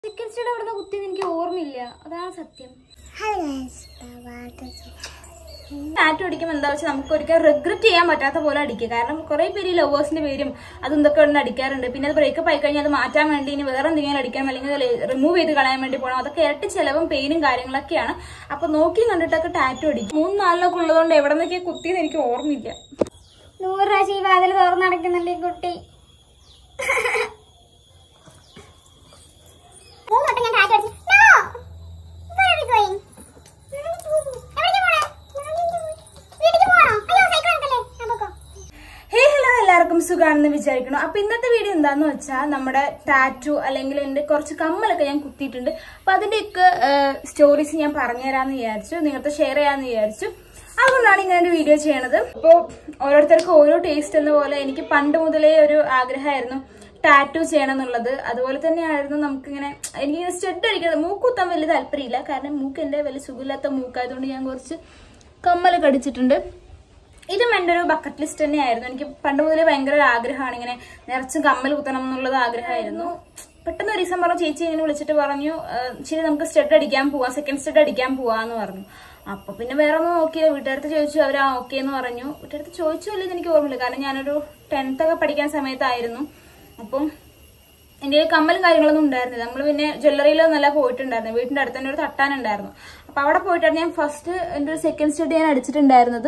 Chicken സ്റ്റീഡ് അവിടെ നിന്ന് കുത്തിയെന്ന് എനിക്ക് ഓർമ്മയില്ല അതാണ് സത്യം ടാറ്റു അടിക്കുമ്പോൾ എന്താ വെച്ചാൽ നമുക്ക് ഒരിക്കലും റിഗ്രറ്റ് ചെയ്യാൻ പറ്റാത്ത പോലെ അടിക്കുക കാരണം കുറെ പേര് ഈ ലവേഴ്സിന്റെ പേരും അതും ഇതൊക്കെ ഒന്ന് അടിക്കാറുണ്ട് പിന്നെ അത് ബ്രേക്കപ്പ് ആയി കഴിഞ്ഞാൽ അത് മാറ്റാൻ വേണ്ടി ഇനി വേറെ എന്തെങ്കിലും അടിക്കാൻ അല്ലെങ്കിൽ റിമൂവ് ചെയ്ത് കളയാൻ വേണ്ടി പോകണം അതൊക്കെ ഇരട്ടി ചെലവും പെയിനും കാര്യങ്ങളൊക്കെയാണ് അപ്പൊ നോക്കി കണ്ടിട്ടൊക്കെ ടാറ്റു അടിക്കും മൂന്ന് നാലിലൊക്കെ ഉള്ളതുകൊണ്ട് എവിടെ നിന്നൊക്കെ കുത്തിയെന്ന് എനിക്ക് ഓർമ്മയില്ല നൂറ് പ്രാവശ്യം ഈ വാതിൽ തുറന്ന് നടക്കുന്നുണ്ട് ഈ കുട്ടി മൂന്ന് വട്ടം ഞാൻ ടാറ്റു അടിച്ചു. No! Where are we going? എവിടേക്കാ പോണേ? വീട്ടിലേക്ക് പോവാണോ? അയ്യോ, സൈക്കിൾ എടുക്കല്ലേ? ആ, പൊക്കോ. ഹേ ഹലോ എല്ലാവർക്കും സുഖാണെന്ന് വിചാരിക്കണം അപ്പൊ ഇന്നത്തെ വീഡിയോ എന്താന്ന് വെച്ചാൽ നമ്മുടെ ടാറ്റു അല്ലെങ്കിൽ എന്റെ കുറച്ച് കമ്മലൊക്കെ ഞാൻ കുത്തിയിട്ടുണ്ട് അപ്പൊ അതിന്റെയൊക്കെ സ്റ്റോറീസ് ഞാൻ പറഞ്ഞുതരാന്ന് വിചാരിച്ചു നിങ്ങൾക്ക് ഷെയർ ചെയ്യാന്ന് വിചാരിച്ചു അതുകൊണ്ടാണ് ഇങ്ങനെ ഒരു വീഡിയോ ചെയ്യണത് അപ്പോൾ ഓരോരുത്തർക്കും ഓരോ ടേസ്റ്റ് എന്ന പോലെ എനിക്ക് പണ്ട് മുതലേ ഒരു ആഗ്രഹമായിരുന്നു ടാറ്റു ചെയ്യണം എന്നുള്ളത് അതുപോലെ തന്നെയായിരുന്നു നമുക്കിങ്ങനെ എനിക്കിങ്ങനെ സ്റ്റെഡ് അടിക്കുന്നത് മൂക്ക് കുത്താൻ വലിയ താല്പര്യമില്ല കാരണം മൂക്ക് എൻ്റെ വലിയ സുഖമില്ലാത്ത മൂക്കായതുകൊണ്ട് ഞാൻ കുറച്ച് കമ്മലൊക്കെ അടിച്ചിട്ടുണ്ട് ഇതും എൻ്റെ ഒരു ബക്കറ്റ് ലിസ്റ്റ് തന്നെയായിരുന്നു എനിക്ക് പണ്ട് മുതലേ ഭയങ്കര ഒരു ആഗ്രഹമാണ് ഇങ്ങനെ നിറച്ചും കമ്മൽ കുത്തണം എന്നുള്ളത് ആഗ്രഹമായിരുന്നു പെട്ടെന്ന് ഒരു ദിവസം പറഞ്ഞു ചേച്ചി ഇങ്ങനെ വിളിച്ചിട്ട് പറഞ്ഞു "ആ, ശരി നമുക്ക് സ്റ്റഡ് അടിക്കാൻ പോവാം സെക്കൻഡ് സ്റ്റഡ് അടിക്കാൻ പോവാന്ന് പറഞ്ഞു അപ്പൊ പിന്നെ വേറെ ഒന്ന് നോക്കിയോ വീട്ടുകാരത്ത് ചോദിച്ചു അവർ ആ ഓക്കെ എന്ന് പറഞ്ഞു വീട്ടുകാരത്ത് ചോദിച്ചു അല്ലെന്ന് എനിക്ക് ഓർമ്മയില്ല കാരണം ഞാനൊരു ടെൻത്ത് ഒക്കെ പഠിക്കാൻ സമയത്തായിരുന്നു അപ്പം എൻ്റെ കയ്യിൽ കമ്മലും കാര്യങ്ങളൊന്നും ഉണ്ടായിരുന്നില്ല നമ്മൾ പിന്നെ ജ്വല്ലറിയിലൊന്നല്ല പോയിട്ടുണ്ടായിരുന്നു വീടിന്റെ അടുത്ത് തന്നെ ഒരു തട്ടാനുണ്ടായിരുന്നു അപ്പൊ അവിടെ പോയിട്ടാണ് ഞാൻ ഫസ്റ്റ് എൻ്റെ ഒരു സെക്കൻഡ് സ്റ്റഡി ഞാൻ അടിച്ചിട്ടുണ്ടായിരുന്നത്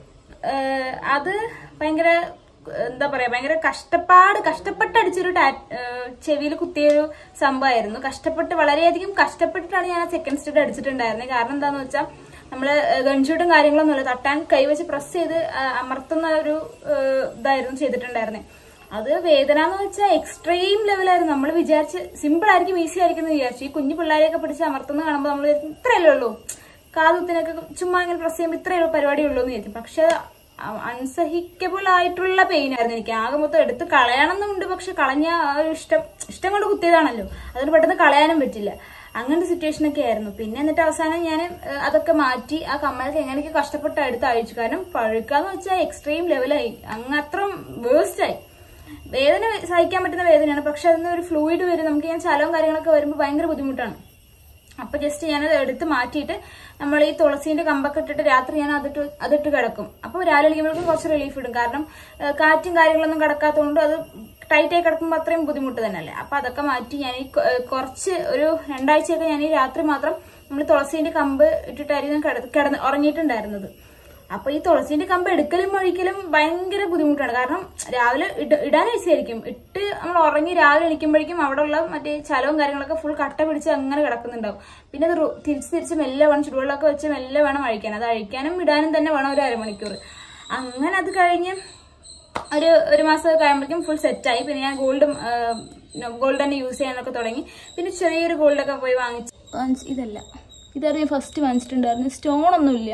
ഏഹ് അത് ഭയങ്കര എന്താ പറയാ ഭയങ്കര കഷ്ടപ്പാട് കഷ്ടപ്പെട്ട് അടിച്ചൊരു ടാ ചെവിയിൽ കുത്തിയൊരു സംഭവമായിരുന്നു കഷ്ടപ്പെട്ട് വളരെയധികം കഷ്ടപ്പെട്ടിട്ടാണ് ഞാൻ ആ സെക്കൻഡ് സ്റ്റഡി അടിച്ചിട്ടുണ്ടായിരുന്നത് കാരണം എന്താന്ന് വെച്ചാൽ നമ്മള് ഗൺഷൂട്ടും കാര്യങ്ങളൊന്നുമില്ല തട്ടാൻ കൈവച്ച് പ്രസ് ചെയ്ത് ആ, അമർത്തുന്ന ഒരു ഏഹ്, ഇതായിരുന്നു ചെയ്തിട്ടുണ്ടായിരുന്നത് അത് വേദന എന്ന് വെച്ചാൽ എക്സ്ട്രീം ലെവലായിരുന്നു നമ്മൾ വിചാരിച്ച് സിമ്പിൾ ആയിരിക്കും ഈസി ആയിരിക്കും എന്ന് വിചാരിച്ചു ഈ കുഞ്ഞു പിള്ളേരെയൊക്കെ പിടിച്ച് അമർത്തുന്ന കാണുമ്പോൾ നമ്മൾ ഇത്രയല്ലേ ഉള്ളൂ കാതുത്തിനൊക്കെ ചുമ്മാ ഇങ്ങനെ പ്രസ് ചെയ്യുമ്പോൾ ഇത്രയേ പരിപാടി ഉള്ളൂ എന്ന് വിചാരിക്കും പക്ഷെ അൺസഹിക്കബിൾ ആയിട്ടുള്ള പെയിൻ ആയിരുന്നു എനിക്ക് ആകെ മൊത്തം എടുത്ത് കളയണമെന്നുണ്ട് പക്ഷെ കളഞ്ഞ ആ ഒരു ഇഷ്ടം ഇഷ്ടം കൊണ്ട് കുത്തിയതാണല്ലോ അതിന് പെട്ടെന്ന് കളയാനും പറ്റില്ല അങ്ങനത്തെ സിറ്റുവേഷൻ ഒക്കെ ആയിരുന്നു പിന്നെ എന്നിട്ട് അവസാനം ഞാൻ അതൊക്കെ മാറ്റി ആ കമ്മലൊക്കെ എങ്ങനെയൊക്കെ കഷ്ടപ്പെട്ട് എടുത്ത് അഴിച്ചു കാരണം പഴുക്കാന്ന് വെച്ചാൽ എക്സ്ട്രീം ലെവലായി അങ്ങ് അത്ര വേസ്റ്റ് ആയി വേദന സഹിക്കാൻ പറ്റുന്ന വേദനയാണ് പക്ഷെ അതിന് ഒരു ഫ്ലൂയിഡ് വരും നമുക്ക് ഞാൻ ചലവും കാര്യങ്ങളൊക്കെ വരുമ്പോൾ ഭയങ്കര ബുദ്ധിമുട്ടാണ് അപ്പൊ ജസ്റ്റ് ഞാനത് എടുത്ത് മാറ്റിയിട്ട് നമ്മൾ ഈ തുളസീന്റെ കമ്പൊക്കെ ഇട്ടിട്ട് രാത്രി ഞാൻ അതിട്ട് അതിട്ട് കിടക്കും അപ്പോൾ രാവിലെ എണീക്കുമ്പോഴേക്കും കുറച്ച് റിലീഫ് ഇടും കാരണം ഏഹ്, കാറ്റും കാര്യങ്ങളൊന്നും കിടക്കാത്തതുകൊണ്ട് അത് ടൈറ്റ് ആയി കിടക്കുമ്പോൾ അത്രയും ബുദ്ധിമുട്ട് തന്നെയല്ലേ അപ്പൊ അതൊക്കെ മാറ്റി ഞാൻ ഈ കൊ- ഏഹ്, കുറച്ച് ഒരു രണ്ടാഴ്ചയൊക്കെ ഞാൻ ഈ രാത്രി മാത്രം നമ്മൾ തുളസീന്റെ കമ്പ് ഇട്ടിട്ടായിരുന്നു കിട- കിടന്ന് ഉറങ്ങിയിട്ടുണ്ടായിരുന്നത് അപ്പൊ ഈ തുളസീന്റെ കമ്പ് എടുക്കലും ഒഴിക്കലും ഭയങ്കര ബുദ്ധിമുട്ടാണ് കാരണം രാവിലെ ഇട- ഇടാൻ ഈസി ആയിരിക്കും ഇട്ട് നമ്മൾ ഉറങ്ങി രാവിലെ എണീക്കുമ്പോഴേക്കും അവിടെ ഉള്ള മറ്റേ ചലവും കാര്യങ്ങളൊക്കെ ഫുൾ കട്ട പിടിച്ച് അങ്ങനെ കിടക്കുന്നുണ്ടാവും പിന്നെ അത് റു- തിരിച്ച് തിരിച്ച് മെല്ലെ വേണം ചുടുവെള്ളമൊക്കെ വെച്ച് മെല്ലെ വേണം അഴിക്കാൻ അത് അഴിക്കാനും ഇടാനും തന്നെ വേണം ഒരു അരമണിക്കൂർ അങ്ങനെ അത് കഴിഞ്ഞ് ഒരു ഒരു മാസം കഴിയുമ്പോഴേക്കും ഫുൾ സെറ്റായി പിന്നെ ഞാൻ ഗോൾഡ് ഗോൾഡ് തന്നെ യൂസ് ചെയ്യാനൊക്കെ തുടങ്ങി പിന്നെ ചെറിയൊരു ഗോൾഡൊക്കെ പോയി വാങ്ങിച്ചു വാങ്ങിച്ച് ഇതല്ല ഇതായിരുന്നു ഞാൻ ഫസ്റ്റ് വാങ്ങിച്ചിട്ടുണ്ടായിരുന്നു സ്റ്റോൺ ഒന്നുമില്ല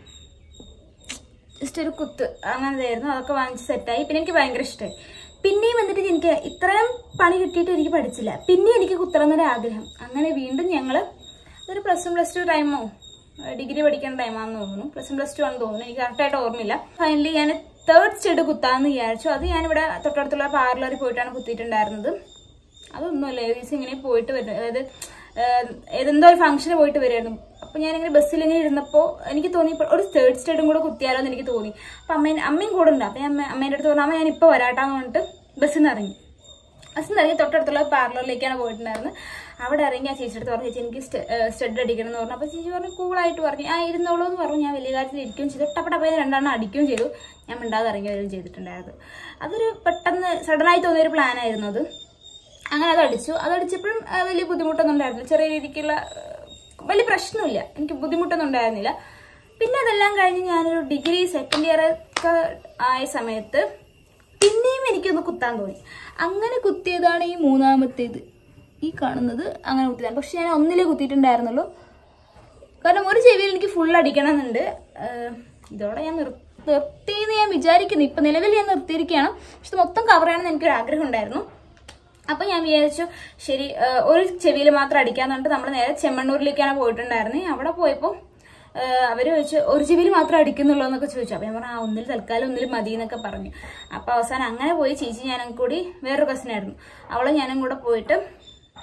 ജസ്റ്റ് ഒരു കുത്ത് അങ്ങനതായിരുന്നു അതൊക്കെ വാങ്ങിച്ച് സെറ്റായി പിന്നെ എനിക്ക് ഭയങ്കര ഇഷ്ടമായി പിന്നെയും എന്നിട്ട് എനിക്ക് ഇത്രയും പണി കിട്ടിയിട്ട് എനിക്ക് പഠിച്ചില്ല പിന്നെ എനിക്ക് കുത്തണം എന്നൊരു ആഗ്രഹം അങ്ങനെ വീണ്ടും ഞങ്ങള് ഒരു പ്ലസ് വൺ പ്ലസ് ടു ടൈമോ ഡിഗ്രി പഠിക്കുന്ന ടൈമാണെന്ന് തോന്നുന്നു പ്ലസ് വൺ പ്ലസ് ടു ആണെന്ന് തോന്നുന്നു എനിക്ക് കറക്റ്റായിട്ട് ഓർമ്മയില്ല ഫൈനലി ഞാൻ തേർഡ് സ്റ്റെഡ് കുത്താന്ന് വിചാരിച്ചു അത് ഞാനിവിടെ തൊട്ടടുത്തുള്ള പാർലറിൽ പോയിട്ടാണ് കുത്തിയിട്ടുണ്ടായിരുന്നത് അതൊന്നുമല്ല ഏകദേശം ഇങ്ങനെ പോയിട്ട് വരും അതായത് ഏഹ്, ഏതെന്തോ ഒരു ഫംഗ്ഷന് പോയിട്ട് വരുമായിരുന്നു അപ്പൊ ഞാനിങ്ങനെ ബസ്സിൽ ഇങ്ങനെ ഇരുന്നപ്പോ എനിക്ക് തോന്നി ഇപ്പൊ ഒരു തേർഡ് സ്റ്റേഡും കൂടെ കുത്തിയാലോ എന്ന് എനിക്ക് തോന്നി അപ്പൊ അമ്മ അമ്മയും കൂടെ ഉണ്ട് അപ്പൊ ഞാൻ അമ്മ- അമ്മേന്റെ അടുത്ത് പറഞ്ഞു അമ്മ ഞാൻ ഇപ്പൊ വരാട്ടാന്ന് പറഞ്ഞിട്ട് ബസ്സിൽ നിന്ന് ഇറങ്ങി ബസ്സിൽ നിന്ന് ഇറങ്ങി തൊട്ടടുത്തുള്ള പാർലറിലേക്കാണ് പോയിട്ടുണ്ടായിരുന്നത് അവിടെ ഇറങ്ങി ആ ചേച്ചിയുടെ അടുത്ത് പറഞ്ഞു ചേച്ചി എനിക്ക് സ്റ്റഡ് അടിക്കണം എന്ന് പറഞ്ഞു അപ്പൊ ചേച്ചി പറഞ്ഞു കൂളായിട്ട് പറഞ്ഞു ആ ഇരുന്നോളൂ എന്ന് പറഞ്ഞു ഞാൻ വലിയ കാര്യത്തിൽ ഇരിക്കുകയും ചെയ്തു ടപ്പടപ്പ രണ്ടെണ്ണം അടിക്കുകയും ചെയ്തു ഞാൻ മിണ്ടാതെ ഇറങ്ങി വരികയും ചെയ്തിട്ടുണ്ടായിരുന്നു അതൊരു പെട്ടെന്ന് സഡനായി തോന്നിയ ഒരു പ്ലാൻ ആയിരുന്നു അത് അങ്ങനെ അത് അടിച്ചു അത് അടിച്ചപ്പോഴും ആ, വലിയ ബുദ്ധിമുട്ടൊന്നും ഉണ്ടായിരുന്നില്ല ചെറിയ രീതിക്കുള്ള ആ, വലിയ പ്രശ്നമില്ല എനിക്ക് ബുദ്ധിമുട്ടൊന്നും ഉണ്ടായിരുന്നില്ല പിന്നെ അതെല്ലാം കഴിഞ്ഞ് ഞാനൊരു ഡിഗ്രി സെക്കൻഡ് ഇയർ ഒക്കെ ആയ സമയത്ത് പിന്നെയും എനിക്കൊന്ന് കുത്താൻ തോന്നി അങ്ങനെ കുത്തിയതാണ് ഈ മൂന്നാമത്തേത് ഈ കാണുന്നത് അങ്ങനെ കുത്തിയതാണ് പക്ഷെ ഞാൻ ഒന്നിലേ കുത്തിയിട്ടുണ്ടായിരുന്നുള്ളൂ കാരണം ഒരു ചെവിയിൽ എനിക്ക് ഫുൾ അടിക്കണം എന്നുണ്ട് ആഹ് ഇതോടെ ഞാൻ നിർ നിർത്തിയെന്ന് ഞാൻ വിചാരിക്കുന്നു ഇപ്പൊ നിലവിൽ ഞാൻ നിർത്തിയിരിക്കുകയാണ് പക്ഷെ ഇത് മൊത്തം കവർ ചെയ്യണമെന്ന് എനിക്കൊരു ആഗ്രഹം ഉണ്ടായിരുന്നു അപ്പൊ ഞാൻ വിചാരിച്ചു ശരി ആഹ് ഒരു ചെവിയിൽ മാത്രം അടിക്കാന്ന് പറഞ്ഞിട്ട് നമ്മൾ നേരെ ചെമ്മണ്ണൂരിലേക്കാണ് പോയിട്ടുണ്ടായിരുന്നത് അവിടെ പോയപ്പോൾ അവര് ചോദിച്ചു ഒരു ചെവിയിൽ മാത്രം അടിക്കുന്നുള്ളൂ എന്നൊക്കെ ചോദിച്ചു അപ്പൊ ഞാൻ പറഞ്ഞു ആ ഒന്നിൽ തൽക്കാലം ഒന്നിൽ മതി എന്നൊക്കെ പറഞ്ഞു അപ്പൊ അവസാനം അങ്ങനെ പോയി ചേച്ചി ഞാനും കൂടി വേറൊരു കസിനായിരുന്നു അവളെ ഞാനും കൂടെ പോയിട്ട്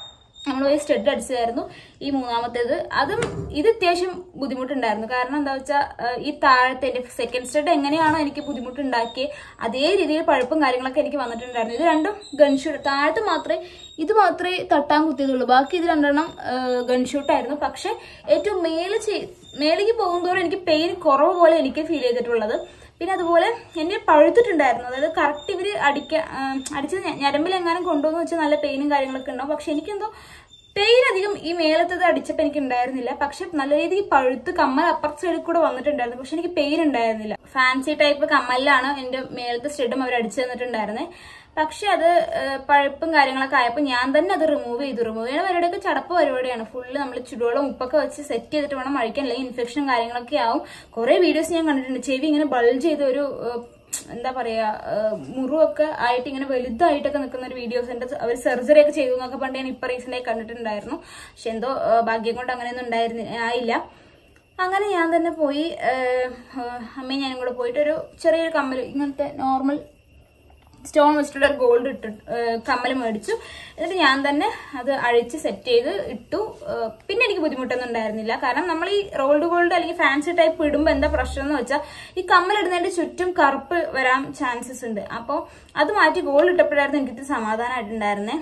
നമ്മൾ പോയി സ്റ്റഡ് അടിച്ചതായിരുന്നു ഈ മൂന്നാമത്തേത് അതും ഇത് അത്യാവശ്യം ബുദ്ധിമുട്ടുണ്ടായിരുന്നു കാരണം എന്താ വെച്ചാൽ ഈ താഴത്തെ എൻ്റെ സെക്കൻഡ് സ്റ്റഡ് എങ്ങനെയാണോ എനിക്ക് ബുദ്ധിമുട്ടുണ്ടാക്കിയത് അതേ രീതിയിൽ പഴുപ്പും കാര്യങ്ങളൊക്കെ എനിക്ക് വന്നിട്ടുണ്ടായിരുന്നു ഇത് രണ്ടും ഗൺഷൂട്ട് താഴത്ത് മാത്രമേ ഇത് മാത്രമേ തട്ടാൻ കുത്തിയതുള്ളൂ ബാക്കി ഇത് രണ്ടെണ്ണം ഗൺഷൂട്ടായിരുന്നു പക്ഷെ ഏറ്റവും മേലെ ചെയ് മേലേക്ക് പോകുന്തോറും എനിക്ക് പെയിൻ കുറവ് പോലെ എനിക്ക് ഫീൽ ചെയ്തിട്ടുള്ളത് പിന്നെ അതുപോലെ എന്നെ പഴുത്തിട്ടുണ്ടായിരുന്നു അതായത് കറക്റ്റ് ഇവർ അടിക്ക ആ, അടിച്ച് ഞ- ഞരമ്പിലെങ്ങാനും കൊണ്ടുവന്ന് വെച്ചാൽ നല്ല പെയിനും കാര്യങ്ങളൊക്കെ ഉണ്ടാവും പക്ഷെ എനിക്കെന്തോ പെയിൻ അധികം ഈ മേലത്തത് അടിച്ചപ്പോൾ എനിക്ക് ഉണ്ടായിരുന്നില്ല പക്ഷെ നല്ല രീതിക്ക് പഴുത്ത് കമ്മൽ അപ്പുറത്തെ സൈഡിൽ കൂടെ വന്നിട്ടുണ്ടായിരുന്നു പക്ഷെ എനിക്ക് പെയിൻ ഉണ്ടായിരുന്നില്ല ഫാൻസി ടൈപ്പ് കമ്മലിലാണ് എൻ്റെ മേലത്തെ സ്റ്റെഡും അവർ അടിച്ചു തന്നിട്ടുണ്ടായിരുന്നത് പക്ഷെ അത് ഏഹ്, പഴുപ്പും കാര്യങ്ങളൊക്കെ ആയപ്പോൾ ഞാൻ തന്നെ അത് റിമൂവ് ചെയ്തു റിമൂവ് ചെയ്യണ പരിപാടിയൊക്കെ ചടപ്പ് പരിപാടിയാണ് ഫുള്ള് നമ്മൾ ചുടുവെള്ളം ഉപ്പൊക്കെ വെച്ച് സെറ്റ് ചെയ്തിട്ട് വേണം അഴിക്കാൻ അല്ലെങ്കിൽ ഇൻഫെക്ഷനും കാര്യങ്ങളൊക്കെ ആവും കുറേ വീഡിയോസ് ഞാൻ കണ്ടിട്ടുണ്ട് ചെവി ഇങ്ങനെ ബൾജ് ചെയ്ത ഒരു ഏഹ്, എന്താ പറയാ ഏഹ്, മുറിവൊക്കെ ആയിട്ട് ഇങ്ങനെ വലുതായിട്ടൊക്കെ നിൽക്കുന്ന ഒരു വീഡിയോസ് ഉണ്ട് അവർ സർജറി ഒക്കെ ചെയ്തു എന്നൊക്കെ പണ്ട് ഞാൻ ഇപ്പൊ റീസെന്റ് ആയി കണ്ടിട്ടുണ്ടായിരുന്നു പക്ഷെ എന്തോ ഏഹ്, ഭാഗ്യം കൊണ്ട് അങ്ങനെയൊന്നും ഉണ്ടായിരുന്ന ആയില്ല അങ്ങനെ ഞാൻ തന്നെ പോയി ഏഹ്, ഏഹ്, അമ്മയും ഞാനും കൂടെ പോയിട്ട് ഒരു ചെറിയൊരു കമ്മൽ ഇങ്ങനത്തെ നോർമൽ സ്റ്റോൺ വെച്ചിട്ടുള്ള ഒരു ഗോൾഡ് ഇട്ട് കമ്മൽ മേടിച്ചു എന്നിട്ട് ഞാൻ തന്നെ അത് അഴിച്ച് സെറ്റ് ചെയ്ത് ഇട്ടു ഏഹ് പിന്നെ എനിക്ക് ബുദ്ധിമുട്ടൊന്നും ഉണ്ടായിരുന്നില്ല കാരണം നമ്മൾ ഈ റോൾഡ് ഗോൾഡ് അല്ലെങ്കിൽ ഫാൻസി ടൈപ്പ് ഇടുമ്പോൾ എന്താ പ്രശ്നം എന്ന് വെച്ചാൽ ഈ കമ്മൽ ഇടുന്നതിന്റെ ചുറ്റും കറുപ്പ് വരാൻ ചാൻസസ് ഉണ്ട് അപ്പോൾ അത് മാറ്റി ഗോൾഡ് ഇട്ടപ്പോഴായിരുന്നു എനിക്ക് സമാധാനമായിട്ടുണ്ടായിരുന്നേ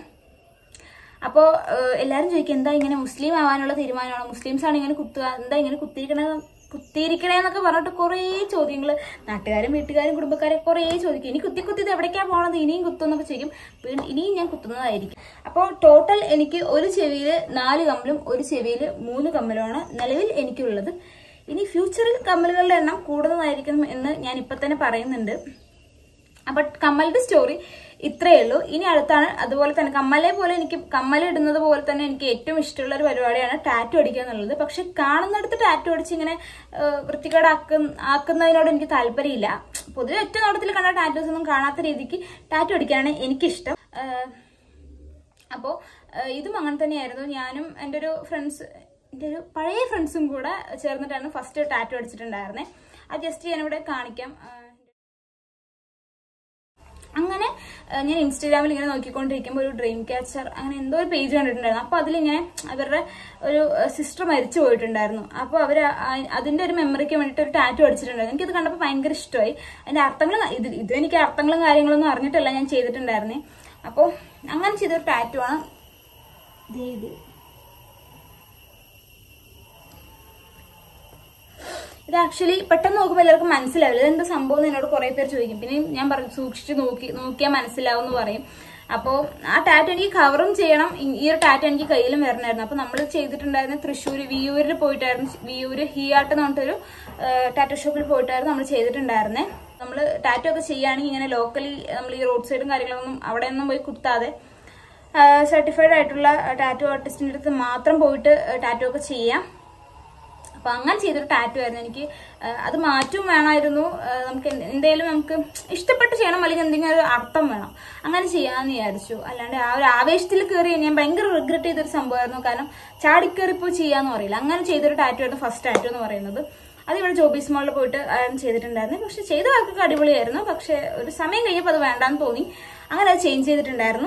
അപ്പോൾ എല്ലാവരും ചോദിക്കും എന്താ ഇങ്ങനെ മുസ്ലിം ആവാനുള്ള തീരുമാനമാണോ മുസ്ലിംസ് ആണ് ഇങ്ങനെ കുത്തുക എന്താ ഇങ്ങനെ കുത്തിയിരിക്കണത് കുത്തിയിരിക്കണേ എന്നൊക്കെ പറഞ്ഞിട്ട് കുറേ ചോദ്യങ്ങൾ നാട്ടുകാരും വീട്ടുകാരും കുടുംബക്കാരും കുറേ ചോദിക്കും ഇനി കുത്തി കുത്തി ഇത് എവിടേക്കാണ് പോകണത് ഇനിയും കുത്തും എന്നൊക്കെ ചോദിക്കും വീണ്ടും ഇനിയും ഞാൻ കുത്തുന്നതായിരിക്കും അപ്പോൾ ടോട്ടൽ എനിക്ക് ഒരു ചെവിയിൽ നാല് കമ്മലും ഒരു ചെവിയിൽ മൂന്ന് കമ്മലുമാണ് നിലവിൽ എനിക്കുള്ളത് ഇനി ഫ്യൂച്ചറിൽ കമ്മലുകളുടെ എണ്ണം കൂടുന്നതായിരിക്കും എന്ന് ഞാൻ ഇപ്പം തന്നെ പറയുന്നുണ്ട് അപ്പൊ കമ്മലിന്റെ സ്റ്റോറി ഇത്രയേ ഉള്ളൂ ഇനി അടുത്താണ് അതുപോലെ തന്നെ കമ്മലെ പോലെ എനിക്ക് കമ്മൽ ഇടുന്നത് പോലെ തന്നെ എനിക്ക് ഏറ്റവും ഇഷ്ടമുള്ള ഒരു പരിപാടിയാണ് ടാറ്റു അടിക്കുക എന്നുള്ളത് പക്ഷെ കാണുന്നിടത്ത് ടാറ്റു അടിച്ച് ഇങ്ങനെ ഏഹ്, വൃത്തികേടാക്ക ആക്കുന്നതിനോട് എനിക്ക് താല്പര്യമില്ല പൊതുവെ ഒറ്റ നോട്ടത്തിൽ കണ്ട ടാറ്റൂസ് ഒന്നും കാണാത്ത രീതിക്ക് ടാറ്റു അടിക്കാനാണ് എനിക്കിഷ്ടം ഏഹ്, അപ്പോൾ ഇതും അങ്ങനെ തന്നെയായിരുന്നു ഞാനും എൻ്റെ ഒരു ഫ്രണ്ട്സ് എൻ്റെ ഒരു പഴയ ഫ്രണ്ട്സും കൂടെ ചേർന്നിട്ടാണ് ഫസ്റ്റ് ടാറ്റു അടിച്ചിട്ടുണ്ടായിരുന്നത് അത് ജസ്റ്റ് ഞാനിവിടെ കാണിക്കാം ഏഹ്, അങ്ങനെ ഏഹ്, ഞാൻ ഇൻസ്റ്റാഗ്രാമിൽ ഇങ്ങനെ നോക്കിക്കൊണ്ടിരിക്കുമ്പോൾ ഒരു ഡ്രീം ക്യാച്ചർ അങ്ങനെ എന്തോ ഒരു പേജ് കണ്ടിട്ടുണ്ടായിരുന്നു അപ്പോൾ അതിലിങ്ങനെ അവരുടെ ഒരു സിസ്റ്റർ മരിച്ചു പോയിട്ടുണ്ടായിരുന്നു അപ്പോൾ അവർ അതിന്റെ ഒരു മെമ്മറിക്ക് വേണ്ടിയിട്ട് ഒരു ടാറ്റു അടിച്ചിട്ടുണ്ടായിരുന്നു എനിക്കത് കണ്ടപ്പോൾ ഭയങ്കര ഇഷ്ടമായി അതിന്റെ അർത്ഥങ്ങൾ ഇത് ഇത് എനിക്ക് അർത്ഥങ്ങളും കാര്യങ്ങളൊന്നും അറിഞ്ഞിട്ടല്ല ഞാൻ ചെയ്തിട്ടുണ്ടായിരുന്നേ അപ്പോൾ അങ്ങനെ ചെയ്തൊരു ടാറ്റു ആണ് ദേ ഇത് ഇത് ആക്ച്വലി പെട്ടെന്ന് നോക്കുമ്പോൾ എല്ലാവർക്കും മനസ്സിലാവില്ല ഇതെന്താ സംഭവം എന്ന് എന്നോട് കുറെ പേര് ചോദിക്കും പിന്നെ ഞാൻ പറഞ്ഞു സൂക്ഷിച്ച് നോക്കി നോക്കിയാൽ മനസ്സിലാവും എന്ന് പറയും അപ്പോൾ ആ ടാറ്റ എനിക്ക് കവറും ചെയ്യണം ഈ- ഈ ഒരു ടാറ്റ എനിക്ക് കയ്യിലും വരണമായിരുന്നു അപ്പോൾ നമ്മൾ ചെയ്തിട്ടുണ്ടായിരുന്ന തൃശ്ശൂർ വിയൂരിൽ പോയിട്ടായിരുന്നു വിയൂര് ഹിയാട്ട് എന്ന് പറഞ്ഞിട്ടൊരു ടാറ്റോ ഷോപ്പിൽ പോയിട്ടായിരുന്നു നമ്മൾ ചെയ്തിട്ടുണ്ടായിരുന്നേ നമ്മൾ ടാറ്റോ ഒക്കെ ചെയ്യുകയാണെങ്കിൽ ഇങ്ങനെ ലോക്കലി നമ്മൾ ഈ റോഡ് സൈഡും കാര്യങ്ങളൊന്നും അവിടെ ഒന്നും പോയി കുത്താതെ സർട്ടിഫൈഡ് ആയിട്ടുള്ള ടാറ്റോ ആർട്ടിസ്റ്റിൻ്റെ അടുത്ത് മാത്രം പോയിട്ട് ടാറ്റോ ഒക്കെ ചെയ്യാം അപ്പൊ അങ്ങനെ ചെയ്തൊരു ടാറ്റു ആയിരുന്നു എനിക്ക് ആ, അത് മാറ്റവും വേണമായിരുന്നു ആ, നമുക്ക് എന്ത് എന്തെങ്കിലും നമുക്ക് ഇഷ്ടപ്പെട്ട് ചെയ്യണം അല്ലെങ്കിൽ എന്തെങ്കിലും ഒരു അർത്ഥം വേണം അങ്ങനെ ചെയ്യാമെന്ന് വിചാരിച്ചു അല്ലാണ്ട് ആ ഒരു ആവേശത്തിൽ കയറി ഞാൻ ഭയങ്കര റിഗ്രറ്റ് ചെയ്തൊരു സംഭവമായിരുന്നു കാരണം ചാടിക്കയറിപ്പോ ചെയ്യാന്ന് പറയില്ല അങ്ങനെ ചെയ്തൊരു ടാറ്റു ആയിരുന്നു ഫസ്റ്റ് ടാറ്റു എന്ന് പറയുന്നത് അത് ഇവിടെ ജോബീസ് മോളിൽ പോയിട്ട് ആണ് ചെയ്തിട്ടുണ്ടായിരുന്നു പക്ഷെ ചെയ്ത ആൾക്കൊക്കെ അടിപൊളിയായിരുന്നു പക്ഷെ ഒരു സമയം കഴിഞ്ഞപ്പോൾ അത് വേണ്ടാന്ന് തോന്നി അങ്ങനെ അത് ചേഞ്ച് ചെയ്തിട്ടുണ്ടായിരുന്നു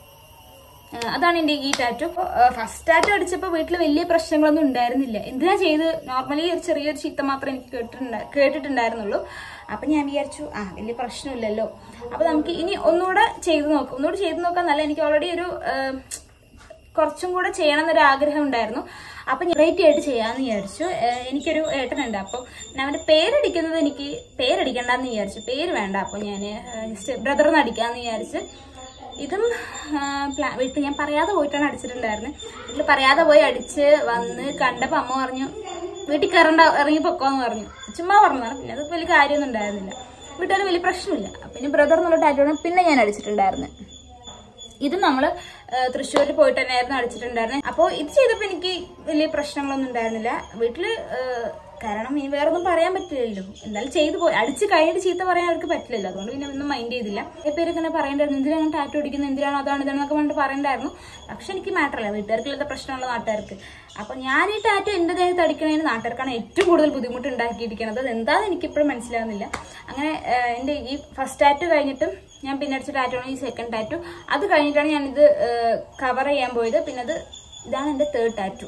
ഏഹ് അതാണ് എന്റെ ഈ ടാറ്റു ഫസ്റ്റ് ടാറ്റു അടിച്ചപ്പോൾ വീട്ടിൽ വലിയ പ്രശ്നങ്ങളൊന്നും ഉണ്ടായിരുന്നില്ല എന്തിനാ ചെയ്ത് നോർമലി ഒരു ചെറിയൊരു ചീത്ത മാത്രമേ എനിക്ക് കേട്ടിട്ടുണ്ട കേട്ടിട്ടുണ്ടായിരുന്നുള്ളൂ അപ്പൊ ഞാൻ വിചാരിച്ചു ആ വലിയ പ്രശ്നമില്ലല്ലോ അപ്പൊ നമുക്ക് ഇനി ഒന്നുകൂടെ ചെയ്ത് നോക്കാം ഒന്നുകൂടെ ചെയ്ത് നോക്കാൻ നല്ല എനിക്ക് ഓൾറെഡി ഒരു ഏഹ്, കുറച്ചും കൂടെ ചെയ്യണം എന്നൊരു ആഗ്രഹം ഉണ്ടായിരുന്നു അപ്പൊ ഞാൻ വെറൈറ്റി ആയിട്ട് ചെയ്യാന്ന് വിചാരിച്ചു ഏഹ് എനിക്കൊരു ഏട്ടനുണ്ട് അപ്പോൾ ഞാൻ അവന്റെ പേരടിക്കുന്നത് എനിക്ക് പേരടിക്കണ്ടെന്ന് വിചാരിച്ചു പേര് വേണ്ട അപ്പോൾ ഞാൻ ജസ്റ്റ് ബ്രദറിന്ന് അടിക്കാന്ന് വിചാരിച്ച് ഇതും പ്ലാ- വീട്ടിൽ ഞാൻ പറയാതെ പോയിട്ടാണ് അടിച്ചിട്ടുണ്ടായിരുന്നത് വീട്ടിൽ പറയാതെ പോയി അടിച്ച് വന്ന് കണ്ടപ്പോൾ അമ്മ പറഞ്ഞു വീട്ടിൽ കയറണ്ട ഇറങ്ങി പൊക്കോന്ന് പറഞ്ഞു ചുമ്മാ പറഞ്ഞതാണ് പിന്നെ അത് വലിയ കാര്യമൊന്നും ഉണ്ടായിരുന്നില്ല വീട്ടുകാർ വലിയ പ്രശ്നമില്ല പിന്നെ ബ്രദർ എന്നുള്ള ടാറ്റോണ് പിന്നെ ഞാൻ അടിച്ചിട്ടുണ്ടായിരുന്നത് ഇത് നമ്മൾ തൃശ്ശൂരിൽ പോയിട്ട് തന്നെയായിരുന്നു അടിച്ചിട്ടുണ്ടായിരുന്നത് അപ്പോൾ ഇത് ചെയ്തപ്പോൾ എനിക്ക് വലിയ പ്രശ്നങ്ങളൊന്നും ഉണ്ടായിരുന്നില്ല വീട്ടിൽ കാരണം ഇനി വേറെ ഒന്നും പറയാൻ പറ്റില്ലല്ലോ എന്തായാലും ചെയ്തു പോയി അടിച്ച് കഴിഞ്ഞിട്ട് ചീത്ത പറയാൻ അവർക്ക് പറ്റില്ലല്ലോ അതുകൊണ്ട് പിന്നെ ഒന്നും മൈൻഡ് ചെയ്തില്ല കുറേ പേര് ഇങ്ങനെ പറയണ്ടായിരുന്നു എന്തിനാണ് ടാറ്റു അടിക്കുന്നത് എന്തിനാണ് അതാണ് ഇതാണെന്നൊക്കെ പറഞ്ഞിട്ട് പറയണ്ടായിരുന്നു പക്ഷെ എനിക്ക് മാറ്റർ അല്ല വീട്ടുകാർക്ക് ഇല്ലാത്ത പ്രശ്നമുള്ള നാട്ടുകാർക്ക് അപ്പോൾ ഞാൻ ഈ ടാറ്റു എൻ്റെ ദേഹത്ത് അടിക്കണതിന് നാട്ടുകാർക്കാണ് ഏറ്റവും കൂടുതൽ ബുദ്ധിമുട്ട് ഉണ്ടാക്കിയിരിക്കുന്നത് അത് എന്താണെന്ന് എനിക്കിപ്പോഴും മനസ്സിലാവുന്നില്ല അങ്ങനെ ഏഹ്, എൻ്റെ ഈ ഫസ്റ്റ് ടാറ്റു കഴിഞ്ഞിട്ടും ഞാൻ പിന്നെ അടിച്ച ടാറ്റു ആണ് ഈ സെക്കൻഡ് ടാറ്റു അത് കഴിഞ്ഞിട്ടാണ് ഞാനിത് കവർ ചെയ്യാൻ പോയത് പിന്നെ അത് ഇതാണ് എൻ്റെ തേർഡ് ടാറ്റു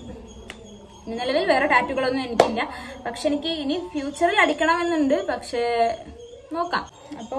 ഇനി നിലവിൽ വേറെ ടാറ്റുകളൊന്നും എനിക്കില്ല പക്ഷെ എനിക്ക് ഇനി ഫ്യൂച്ചറിൽ അടിക്കണമെന്നുണ്ട് പക്ഷേ നോക്കാം അപ്പോൾ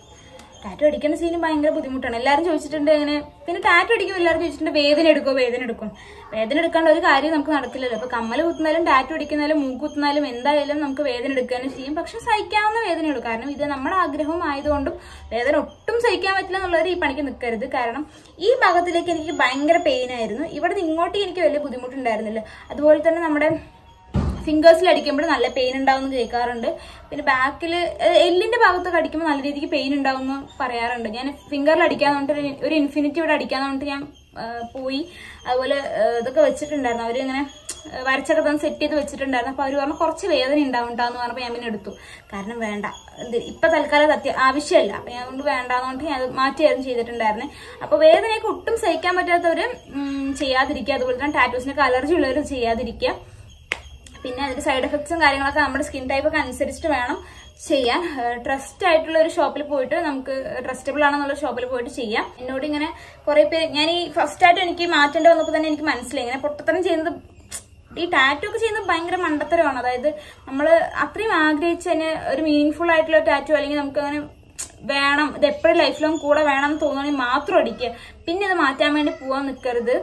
ടാറ്റു അടിക്കുന്ന സീനും ഭയങ്കര ബുദ്ധിമുട്ടാണ് എല്ലാവരും ചോദിച്ചിട്ടുണ്ട് എങ്ങനെ പിന്നെ ടാറ്റു അടിക്കും എല്ലാവരും ചോദിച്ചിട്ടുണ്ട് വേദന എടുക്കുമോ വേദന എടുക്കും വേദന എടുക്കാനുള്ള ഒരു കാര്യം നമുക്ക് നടക്കില്ലല്ലോ അപ്പോൾ കമ്മൽ കുത്തുന്നാലും ടാറ്റു അടിക്കുന്നാലും മൂക്ക് കുത്തുന്നാലും എന്തായാലും നമുക്ക് വേദന എടുക്കാനും ചെയ്യും പക്ഷെ സഹിക്കാവുന്ന വേദനയുള്ളൂ കാരണം ഇത് നമ്മുടെ ആഗ്രഹം ആയതുകൊണ്ടും വേദന ഒട്ടും സഹിക്കാൻ പറ്റില്ല എന്നുള്ളവർ ഈ പണിക്ക് നിൽക്കരുത് കാരണം ഈ ഭാഗത്തിലേക്ക് എനിക്ക് ഭയങ്കര പെയിൻ ആയിരുന്നു ഇവിടെ നിന്ന് ഇങ്ങോട്ട് എനിക്ക് വലിയ ബുദ്ധിമുട്ടുണ്ടായിരുന്നില്ല അതുപോലെ തന്നെ നമ്മുടെ ഫിംഗേഴ്സിൽ അടിക്കുമ്പോൾ നല്ല പെയിൻ ഉണ്ടാവും കേൾക്കാറുണ്ട് പിന്നെ ബാക്കിൽ എല്ലിന്റെ ഭാഗത്തൊക്കെ അടിക്കുമ്പോൾ നല്ല രീതിക്ക് പെയിൻ ഉണ്ടാവും എന്ന് പറയാറുണ്ട് ഞാൻ ഫിംഗറിൽ അടിക്കാൻ വേണ്ടിട്ട് ഒരു- ഒരു ഇൻഫിനിറ്റി ഇവിടെ അടിക്കാൻ വേണ്ടിട്ട് ഞാൻ ആ, പോയി അതുപോലെ ആ, ഇതൊക്കെ വെച്ചിട്ടുണ്ടായിരുന്നു അവരിങ്ങനെ ആ, വരച്ചൊക്കെ തന്നെ സെറ്റ് ചെയ്ത് വെച്ചിട്ടുണ്ടായിരുന്നു അപ്പോൾ അവർ പറഞ്ഞു കുറച്ച് വേദന ഉണ്ടാവുണ്ടാന്ന് പറഞ്ഞപ്പോൾ ഞാൻ പിന്നെ എടുത്തു കാരണം വേണ്ട ഇത് ഇപ്പൊ തൽക്കാലം അത് അത്യ ആവശ്യമല്ല അപ്പൊ ഞാൻ കൊണ്ട് വേണ്ടാന്ന് പറഞ്ഞിട്ട് ഞാൻ അത് മാറ്റിയായിരുന്നു ചെയ്തിട്ടുണ്ടായിരുന്നെ അപ്പൊ വേദനയൊക്കെ ഒട്ടും സഹിക്കാൻ പറ്റാത്തവര് ഉം, ചെയ്യാതിരിക്കുക അതുപോലെ തന്നെ ടാറ്റൂസിനൊക്കെ അലർജി ഉള്ളവർ ചെയ്യാതിരിക്കുക പിന്നെ അതിന്റെ സൈഡ് എഫക്ട്സും കാര്യങ്ങളൊക്കെ നമ്മുടെ സ്കിൻ ടൈപ്പ് ഒക്കെ അനുസരിച്ചിട്ട് വേണം ചെയ്യാൻ ട്രസ്റ്റ് ആയിട്ടുള്ള ഒരു ഷോപ്പിൽ പോയിട്ട് നമുക്ക് ട്രസ്റ്റബിൾ ആണെന്നുള്ള ഷോപ്പിൽ പോയിട്ട് ചെയ്യാം എന്നോട് ഇങ്ങനെ കുറെ പേര് ഞാൻ ഈ ഫസ്റ്റ് ആയിട്ട് എനിക്ക് മാറ്റേണ്ടി വന്നപ്പോൾ തന്നെ എനിക്ക് മനസ്സിലായി ഇങ്ങനെ പൊട്ടത്തരം ചെയ്യുന്നത് ഈ ടാറ്റു ഒക്കെ ചെയ്യുന്നത് ഭയങ്കര മണ്ടത്തരമാണ് അതായത് നമ്മൾ അത്രയും ആഗ്രഹിച്ച് തന്നെ ഒരു മീനിങ് ഫുൾ ആയിട്ടുള്ള ടാറ്റു അല്ലെങ്കിൽ നമുക്ക് അങ്ങനെ വേണം ഇത് എപ്പോഴും ലൈഫ് ലോങ് കൂടെ വേണം എന്ന് തോന്നുകയാണെങ്കിൽ മാത്രം അടിക്കുക പിന്നെ അത് മാറ്റാൻ വേണ്ടി പോവാൻ നിൽക്കരുത്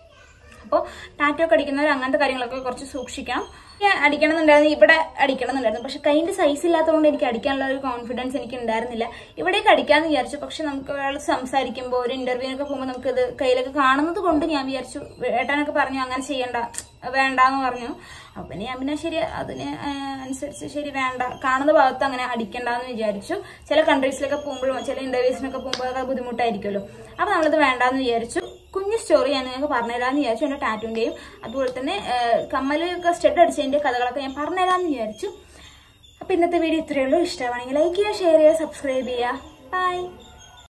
അപ്പോൾ ടാറ്റോ ഒക്കെ അടിക്കുന്നവർ അങ്ങനത്തെ കാര്യങ്ങളൊക്കെ കുറച്ച് സൂക്ഷിക്കണം ഞാൻ അടിക്കണം എന്നുണ്ടായിരുന്നു ഇവിടെ അടിക്കണം എന്നുണ്ടായിരുന്നു പക്ഷെ കൈൻ്റെ സൈസ് ഇല്ലാത്തതുകൊണ്ട് എനിക്ക് അടിക്കാനുള്ള ഒരു കോൺഫിഡൻസ് എനിക്ക് ഉണ്ടായിരുന്നില്ല ഇവിടേക്ക് അടിക്കാമെന്ന് വിചാരിച്ചു പക്ഷെ നമുക്ക് ഒരാൾ സംസാരിക്കുമ്പോൾ ഒരു ഇന്റർവ്യൂവിനൊക്കെ പോകുമ്പോൾ നമുക്കിത് കയ്യിലൊക്കെ കാണുന്നത് കൊണ്ട് ഞാൻ വിചാരിച്ചു ഏട്ടനൊക്കെ പറഞ്ഞു അങ്ങനെ ചെയ്യണ്ട വേണ്ടാന്ന് പറഞ്ഞു അപ്പൊ പിന്നെ ഞാൻ പിന്നെ ശരി അതിന് ആ, അനുസരിച്ച് ശരി വേണ്ട കാണുന്ന ഭാഗത്ത് അങ്ങനെ അടിക്കണ്ടെന്ന് വിചാരിച്ചു ചില കൺട്രീസിലൊക്കെ പോകുമ്പോഴും ചില ഇന്റർവ്യൂസിനൊക്കെ പോകുമ്പോൾ അത് ബുദ്ധിമുട്ടായിരിക്കുമല്ലോ അപ്പൊ നമ്മളത് വേണ്ടാന്ന് വിചാരിച്ചു കുഞ്ഞു സ്റ്റോറി ഞാൻ നിങ്ങൾക്ക് പറഞ്ഞുതരാമെന്ന് വിചാരിച്ചു എൻ്റെ ടാറ്റുവിൻ്റെയും അതുപോലെ തന്നെ കമ്മലൊക്കെ സ്റ്റെഡ് അടിച്ചതിൻ്റെ കഥകളൊക്കെ ഞാൻ പറഞ്ഞുതരാമെന്ന് വിചാരിച്ചു അപ്പോൾ ഇന്നത്തെ വീഡിയോ ഇത്രയേ ഉള്ളൂ ഇഷ്ടമാണെങ്കിൽ ലൈക്ക് ചെയ്യുക ഷെയർ ചെയ്യുക സബ്സ്ക്രൈബ് ചെയ്യുക ബൈ